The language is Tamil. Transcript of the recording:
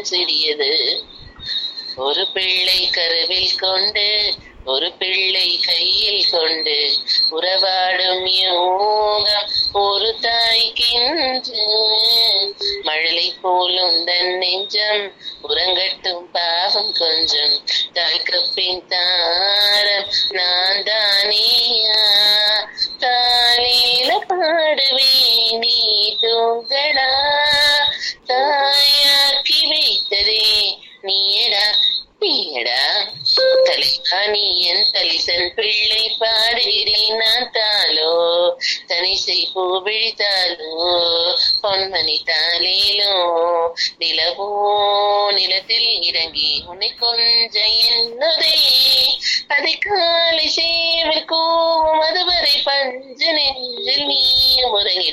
சிறியது ஒரு பிள்ளை கருவில் கொண்டு ஒரு பிள்ளை கையில் கொண்டு உறவாடும் யோகம் ஒரு தாய்க்கின்று மழலை போலும் தன் நெஞ்சம் உறங்கட்டும் பாவம் கொஞ்சம் தாய்க்கு பின் தாரம் நான் தானியா தாலியில பாடுவேன் நீ தூங்கடா தாயாக்கி வைத்ததே நீயடா நீயடா தலைவா நீ என் தலிசன் பிள்ளை பாடுகிறேன் நான் தாளோ தனிசை பூ விழித்தாலோ பொன்மணி தாலேலோ நிலவோ நிலத்தில் இறங்கி உன்னை கொஞ்ச என்னதே அதை காலை சேவல் கூவும் அதுவரை பஞ்சு நெஞ்சில் நீ முறையிட